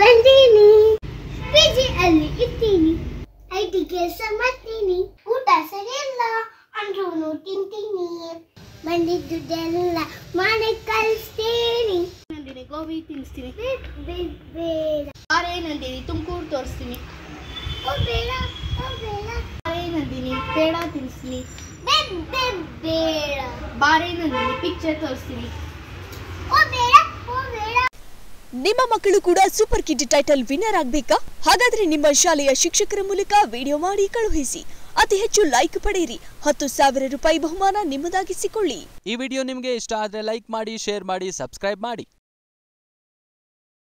ಬಂದೀನಿ ಪಿಜಿ ಅಲ್ಲಿ ಇರ್ತೀನಿ ಐಟಿ ಕೆಲಸ ಮಾಡ್ತೀನಿ ಊಟ ಸರಿಯಿಲ್ಲ ಅಂದ್ರೂ ತಿಂತೀನಿ ಬಂದಿದ್ದುದೆಲ್ಲ ಮನೆ ಕಳಿಸ್ತೀನಿ ನಂದಿನಿ ಗೋಬಿ ತಿನ್ನಿಸ್ತೀನಿ ಬೇಡ ಬೇಡ ಬೇಡ ಬಾರೇ ನಂದಿನಿ ತುಮಕೂರು ತೋರಿಸ್ತೀನಿ ಓ ಬೇಡ ಓ ಬೇಡ ಬಾರೇ ನಂದಿನಿ ಪೇಡ ತಿನ್ನಿಸ್ತೀನಿ ಬೇಡ ಬೇಡ ಬೇಡ ಬಾರೇ ನಂದಿನಿ ಪಿಕ್ಚರ್ ತೋರಿಸ್ತೀನಿ ಓ ಬೇಡ ಓ ಬೇಡ ನಿಮ್ಮ ಮಕ್ಕಳು ಕೂಡ ಸೂಪರ್ ಕಿಡ್ ಟೈಟಲ್ ವಿನ್ನರ್ ಆಗಬೇಕಾ ಹಾಗಾದ್ರೆ ನಿಮ್ಮ ಶಾಲೆಯ ಶಿಕ್ಷಕರ ಮೂಲಕ ವಿಡಿಯೋ ಮಾಡಿ ಕಳುಹಿಸಿ ಅತಿ ಹೆಚ್ಚು ಲೈಕ್ ಪಡೆಯಿರಿ ಹತ್ತು ಸಾವಿರ ರೂಪಾಯಿ ಬಹುಮಾನ ನಿಮ್ಮದಾಗಿಸಿಕೊಳ್ಳಿ ಈ ವಿಡಿಯೋ ನಿಮಗೆ ಇಷ್ಟ ಆದರೆ ಲೈಕ್ ಮಾಡಿ ಶೇರ್ ಮಾಡಿ ಸಬ್ಸ್ಕ್ರೈಬ್ ಮಾಡಿ